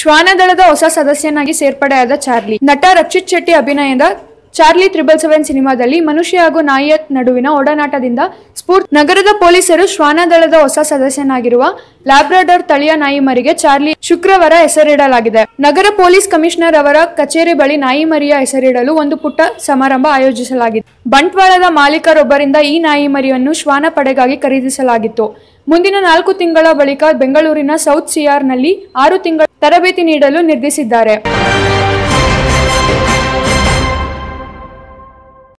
ಶ್ವಾನದಳದ ಹೊಸ ಸದಸ್ಯನಾಗಿ ಸೇರ್ಪಡೆಯಾದ ಚಾರ್ಲಿ ನಟ ರಕ್ಷಿತ್ ಶೆಟ್ಟಿ ಅಭಿನಯದ ಚಾರ್ಲಿ ತ್ರಿಬಲ್ ಸೆವೆನ್ ಸಿನಿಮಾದಲ್ಲಿ ಮನುಷ್ಯ ಹಾಗೂ ನಾಯಿಯ ನಡುವಿನ ಒಡನಾಟದಿಂದ ಸ್ಫೂರ್ತಿ ನಗರದ ಪೊಲೀಸರು ಶ್ವಾನದಳದ ಹೊಸ ಸದಸ್ಯನಾಗಿರುವ ಲ್ಯಾಬ್ರಾಡಾರ್ ತಳಿಯ ನಾಯಿ ಮರಿಗೆ ಚಾರ್ಲಿ ಶುಕ್ರವಾರ ಹೆಸರಿಡಲಾಗಿದೆ ನಗರ ಪೊಲೀಸ್ ಕಮಿಷನರ್ ಅವರ ಕಚೇರಿ ಬಳಿ ನಾಯಿ ಮರಿಯ ಹೆಸರಿಡಲು ಒಂದು ಪುಟ್ಟ ಸಮಾರಂಭ ಆಯೋಜಿಸಲಾಗಿತ್ತು ಬಂಟ್ವಾಳದ ಮಾಲೀಕರೊಬ್ಬರಿಂದ ಈ ನಾಯಿ ಮರಿಯನ್ನು ಶ್ವಾನ ಪಡೆಗಾಗಿ ಖರೀದಿಸಲಾಗಿತ್ತು ಮುಂದಿನ ನಾಲ್ಕು ತಿಂಗಳ ಬಳಿಕ ಬೆಂಗಳೂರಿನ ಸೌತ್ ಸಿಆರ್ನಲ್ಲಿ ಆರು ತಿಂಗಳ ತರಬೇತಿ ನೀಡಲು ನಿರ್ಧರಿಸಿದ್ದಾರೆ